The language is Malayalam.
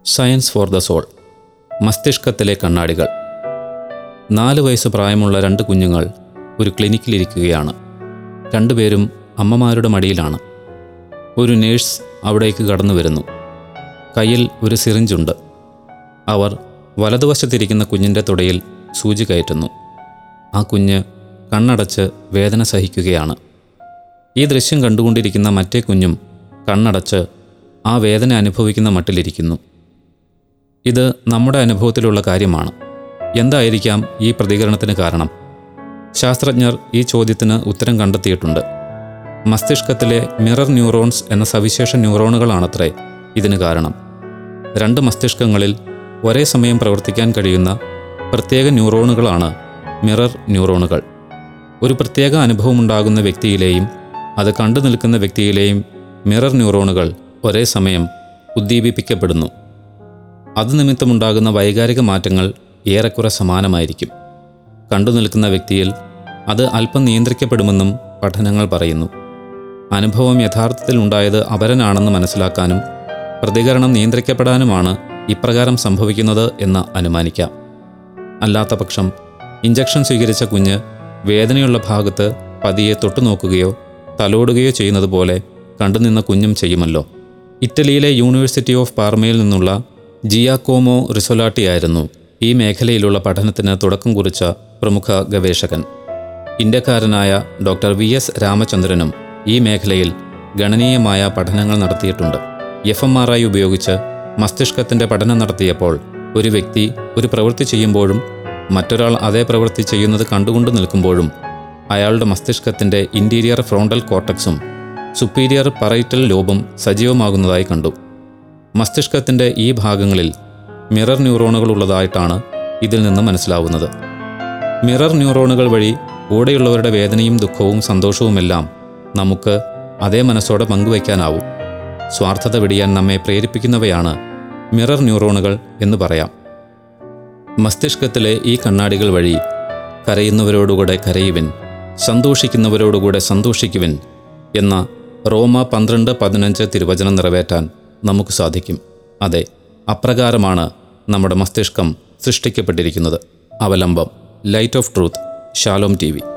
സയൻസ് ഫോർ ദ സോൾ മസ്തിഷ്കത്തിലെ കണ്ണാടികൾ നാല് വയസ്സ് പ്രായമുള്ള രണ്ട് കുഞ്ഞുങ്ങൾ ഒരു ക്ലിനിക്കിലിരിക്കുകയാണ് രണ്ടുപേരും അമ്മമാരുടെ മടിയിലാണ് ഒരു നേഴ്സ് അവിടേക്ക് കടന്നു വരുന്നു കയ്യിൽ ഒരു സിറിഞ്ചുണ്ട് അവർ വലതുവശത്തിരിക്കുന്ന കുഞ്ഞിൻ്റെ തുടയിൽ സൂചി കയറ്റുന്നു ആ കുഞ്ഞ് കണ്ണടച്ച് വേദന സഹിക്കുകയാണ് ഈ ദൃശ്യം കണ്ടുകൊണ്ടിരിക്കുന്ന മറ്റേ കുഞ്ഞും കണ്ണടച്ച് ആ വേദന അനുഭവിക്കുന്ന മട്ടിലിരിക്കുന്നു ഇത് നമ്മുടെ അനുഭവത്തിലുള്ള കാര്യമാണ് എന്തായിരിക്കാം ഈ പ്രതികരണത്തിന് കാരണം ശാസ്ത്രജ്ഞർ ഈ ചോദ്യത്തിന് ഉത്തരം കണ്ടെത്തിയിട്ടുണ്ട് മസ്തിഷ്കത്തിലെ മിറർ ന്യൂറോൺസ് എന്ന സവിശേഷ ന്യൂറോണുകളാണത്രേ ഇതിന് കാരണം രണ്ട് മസ്തിഷ്കങ്ങളിൽ ഒരേ സമയം പ്രവർത്തിക്കാൻ കഴിയുന്ന പ്രത്യേക ന്യൂറോണുകളാണ് മിറർ ന്യൂറോണുകൾ ഒരു പ്രത്യേക അനുഭവമുണ്ടാകുന്ന വ്യക്തിയിലെയും അത് കണ്ടു നിൽക്കുന്ന വ്യക്തിയിലെയും മിറർ ന്യൂറോണുകൾ ഒരേ സമയം ഉദ്ദീപിപ്പിക്കപ്പെടുന്നു അത് നിമിത്തമുണ്ടാകുന്ന വൈകാരിക മാറ്റങ്ങൾ ഏറെക്കുറെ സമാനമായിരിക്കും കണ്ടു നിൽക്കുന്ന വ്യക്തിയിൽ അത് അല്പം നിയന്ത്രിക്കപ്പെടുമെന്നും പഠനങ്ങൾ പറയുന്നു അനുഭവം യഥാർത്ഥത്തിൽ ഉണ്ടായത് അപരനാണെന്ന് മനസ്സിലാക്കാനും പ്രതികരണം നിയന്ത്രിക്കപ്പെടാനുമാണ് ഇപ്രകാരം സംഭവിക്കുന്നത് എന്ന് അനുമാനിക്കാം അല്ലാത്തപക്ഷം ഇഞ്ചക്ഷൻ സ്വീകരിച്ച കുഞ്ഞ് വേദനയുള്ള ഭാഗത്ത് പതിയെ തൊട്ടുനോക്കുകയോ തലോടുകയോ ചെയ്യുന്നത് പോലെ കണ്ടുനിന്ന കുഞ്ഞും ചെയ്യുമല്ലോ ഇറ്റലിയിലെ യൂണിവേഴ്സിറ്റി ഓഫ് പാർമയിൽ നിന്നുള്ള ജിയാക്കോമോ റിസൊലാട്ടിയായിരുന്നു ഈ മേഖലയിലുള്ള പഠനത്തിന് തുടക്കം കുറിച്ച പ്രമുഖ ഗവേഷകൻ ഇന്ത്യക്കാരനായ ഡോക്ടർ വി എസ് രാമചന്ദ്രനും ഈ മേഖലയിൽ ഗണനീയമായ പഠനങ്ങൾ നടത്തിയിട്ടുണ്ട് എഫ് എം ആർ ഐ ഉപയോഗിച്ച് മസ്തിഷ്കത്തിൻ്റെ പഠനം നടത്തിയപ്പോൾ ഒരു വ്യക്തി ഒരു പ്രവൃത്തി ചെയ്യുമ്പോഴും മറ്റൊരാൾ അതേ പ്രവൃത്തി ചെയ്യുന്നത് കണ്ടുകൊണ്ട് നിൽക്കുമ്പോഴും അയാളുടെ മസ്തിഷ്കത്തിൻ്റെ ഇൻറ്റീരിയർ ഫ്രോണ്ടൽ കോർട്ടക്സും സുപ്പീരിയർ പറൈറ്റൽ ലോബും സജീവമാകുന്നതായി കണ്ടു മസ്തിഷ്കത്തിൻ്റെ ഈ ഭാഗങ്ങളിൽ മിറർ ന്യൂറോണുകൾ ഉള്ളതായിട്ടാണ് ഇതിൽ നിന്ന് മനസ്സിലാവുന്നത് മിറർ ന്യൂറോണുകൾ വഴി കൂടെയുള്ളവരുടെ വേദനയും ദുഃഖവും സന്തോഷവുമെല്ലാം നമുക്ക് അതേ മനസ്സോടെ പങ്കുവയ്ക്കാനാവും സ്വാർത്ഥത വെടിയാൻ നമ്മെ പ്രേരിപ്പിക്കുന്നവയാണ് മിറർ ന്യൂറോണുകൾ എന്ന് പറയാം മസ്തിഷ്കത്തിലെ ഈ കണ്ണാടികൾ വഴി കരയുന്നവരോടുകൂടെ കരയുവിൻ സന്തോഷിക്കുന്നവരോടുകൂടെ സന്തോഷിക്കുവിൻ എന്ന റോമ പന്ത്രണ്ട് പതിനഞ്ച് തിരുവചനം നിറവേറ്റാൻ നമുക്ക് സാധിക്കും അതെ അപ്രകാരമാണ് നമ്മുടെ മസ്തിഷ്കം സൃഷ്ടിക്കപ്പെട്ടിരിക്കുന്നത് അവലംബം light of truth Shalom T